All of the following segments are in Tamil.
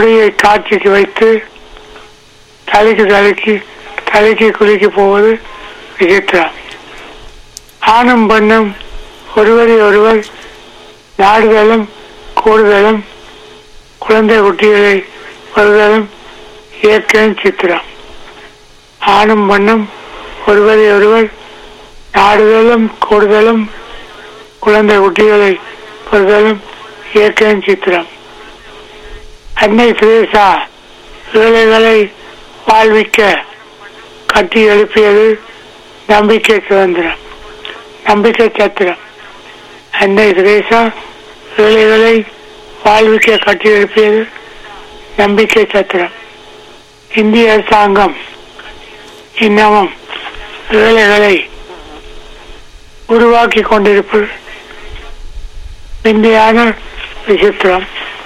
கொடியை காட்சிக்கு வைத்து தலைக்கு தலைக்கு தலைக்கு குளிக்க போவது விசித்திரம் ஆணும் பெண்ணும் ஒருவரை ஒருவர் நாடுதலும் கூடுதலும் குழந்தை குட்டிகளை வருதலும் இயற்கையின் சித்திரம் ஆணும் பெண்ணும் ஒருவரை ஒருவர் நாடுதலும் கூடுதலும் குழந்தை குட்டிகளை வருதலும் இயற்கையின் சித்திரம் அன்னை திரேசா ஏழைகளை வாழ்விக்க கட்டி எழுப்பியது நம்பிக்கை சுதந்திரம் நம்பிக்கை சத்திரம் அன்னை திரேசா ஏழைகளை வாழ்விக்க கட்டி எழுப்பியது நம்பிக்கை சத்திரம் இந்திய அரசாங்கம் இன்னமும் ஏழைகளை உருவாக்கி கொண்டிருப்பது விந்தையான விசித்திரம்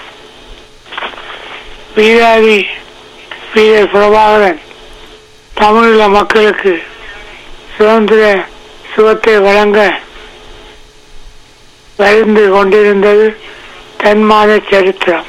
வீராதி வீரர் பிரபாகரன் தமிழீழ மக்களுக்கு சுதந்திர சுகத்தை வழங்க வருந்து கொண்டிருந்தது தன்மான சரித்திரம்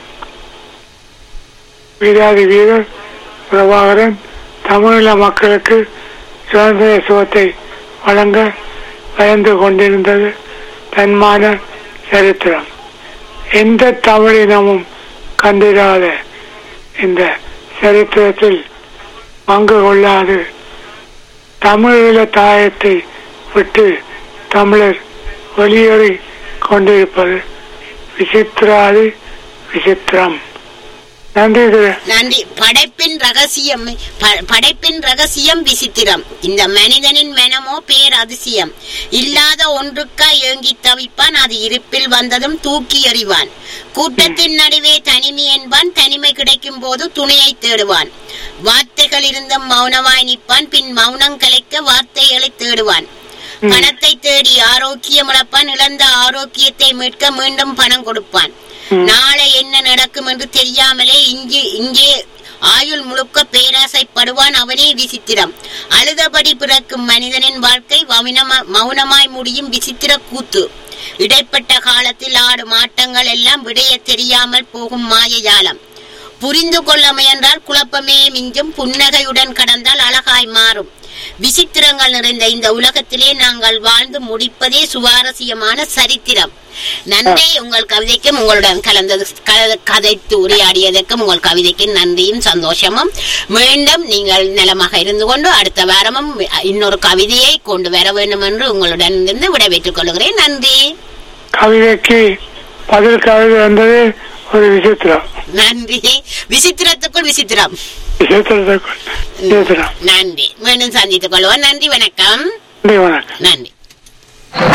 வீராதி வீரர் பிரபாகரன் தமிழீழ மக்களுக்கு சுதந்திர சுகத்தை வழங்க வளர்ந்து கொண்டிருந்தது தன்மான சரித்திரம் எந்த தமிழினமும் கண்டிராத இந்த சரித்திரத்தில் பங்கு கொள்ளாது தமிழீழ தாயத்தை விட்டு தமிழர் வெளியேறி கொண்டிருப்பது விசித்திராதி விசித்திரம் நன்றி திரு நன்றி படைப்பின் ரகசியம் ப- படைப்பின் ரகசியம் விசித்திரம் இந்த மனிதனின் மனமோ பேர் அதிசயம் இல்லாத ஒன்றுக்கா ஏங்கி தவிப்பான் அது இருப்பில் வந்ததும் தூக்கி எறிவான் கூட்டத்தின் நடுவே தனிமை என்பான் தனிமை கிடைக்கும் போது துணையை தேடுவான் வார்த்தைகள் இருந்தும் மௌனமாய் நிற்பான் பின் மௌனம் கலைக்க வார்த்தைகளை தேடுவான் பணத்தை தேடி ஆரோக்கியம் இழப்பான் இழந்த ஆரோக்கியத்தை மீட்க மீண்டும் பணம் கொடுப்பான் நாளை என்ன நடக்கும் என்று தெரியாமலே இங்கே இங்கே ஆயுள் முழுக்க பேராசைப்படுவான் அவனே விசித்திரம் அழுதபடி பிறக்கும் மனிதனின் வாழ்க்கை மௌனமா- மௌனமாய் முடியும் விசித்திர கூத்து இடைப்பட்ட காலத்தில் ஆடும் ஆட்டங்கள் எல்லாம் விடைய தெரியாமல் போகும் மாயஜாலம் புரிந்து கொள்ள முயன்றால் குழப்பமே மிஞ்சும் புன்னகையுடன் கடந்தால் அழகாய் மாறும் விசித்திரங்கள் நிறைந்த இந்த உலகத்திலே நாங்கள் வாழ்ந்து முடிப்பதே சுவாரஸ்யமான சரித்திரம் நன்றி உங்கள் கவிதைக்கும் உங்களுடன் கலந்தது க- கதைத்து உரையாடியதற்கும் உங்கள் கவிதைக்கு நன்றியும் சந்தோஷமும் மீண்டும் நீங்கள் நலமாக இருந்து கொண்டு அடுத்த வாரமும் இன்னொரு கவிதையை கொண்டு வர வேண்டும் என்று உங்களுடன் இருந்து விடைபெற்றுக் கொள்கிறேன் நன்றி கவிதைக்கு பதில் கவிதை வந்தது ஒரு விசித்திரம் நன்றி விசித்திரத்துக்குள் விசித்திரம் விசித்திரத்துக்குள் விசித்திரம் நன்றி மீண்டும் சந்தித்துக் கொள்வோம் நன்றி வணக்கம் நன்றி வணக்கம் நன்றி